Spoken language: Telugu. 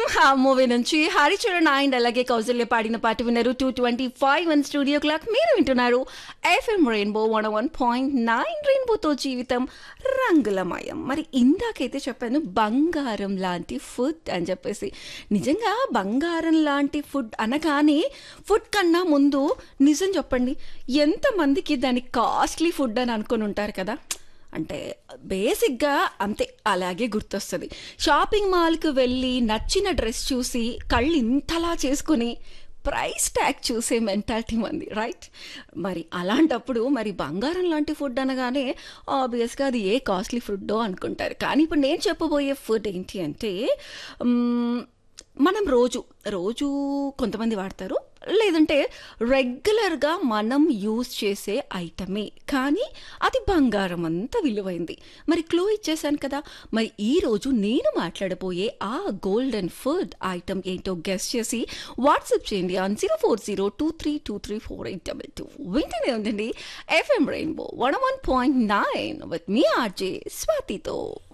సింహ మూవీ నుంచి హరిచరణ్ అండ్ అలాగే కౌశల్య పాడిన పాట విన్నారు two twenty five one studio clock మీరు వింటున్నారు FM rainbow one one point nine రెయిన్బోతో జీవితం రంగులమయం మరి ఇందాకైతే చెప్పాను బంగారం లాంటి ఫుడ్ అని చెప్పేసి నిజంగా బంగారం లాంటి ఫుడ్ అనగానే ఫుడ్ కన్నా ముందు నిజం చెప్పండి ఎంతమందికి దాని కాస్ట్లీ ఫుడ్ అని అనుకొని ఉంటారు కదా అంటే బేసిక్గా అంతే అలాగే గుర్తొస్తుంది షాపింగ్ మాల్కి వెళ్ళి నచ్చిన డ్రెస్ చూసి కళ్ళు ఇంతలా చేసుకుని ప్రైస్ ట్యాగ్ చూసే మెంటాలిటీ మంది రైట్ మరి అలాంటప్పుడు మరి బంగారం లాంటి ఫుడ్ అనగానే ఆబ్వియస్గా అది ఏ కాస్ట్లీ ఫుడ్డో అనుకుంటారు కానీ ఇప్పుడు నేను చెప్పబోయే ఫుడ్ ఏంటి అంటే మ్మ్, మనం రోజు రోజు కొంతమంది వాడతారు లేదంటే రెగ్యులర్గా మనం యూజ్ చేసే ఐటమే కానీ అది బంగారం అంత విలువైంది మరి క్లూ ఇచ్చేసాను కదా మరి ఈరోజు నేను మాట్లాడబోయే ఆ గోల్డెన్ ఫుడ్ ఐటమ్ ఏంటో గెస్ట్ చేసి వాట్సాప్ చేయండి on zero four zero two three two three four eight double two వింటూనే ఉందండి FM rainbow one one point nine with me RJ స్వాతితో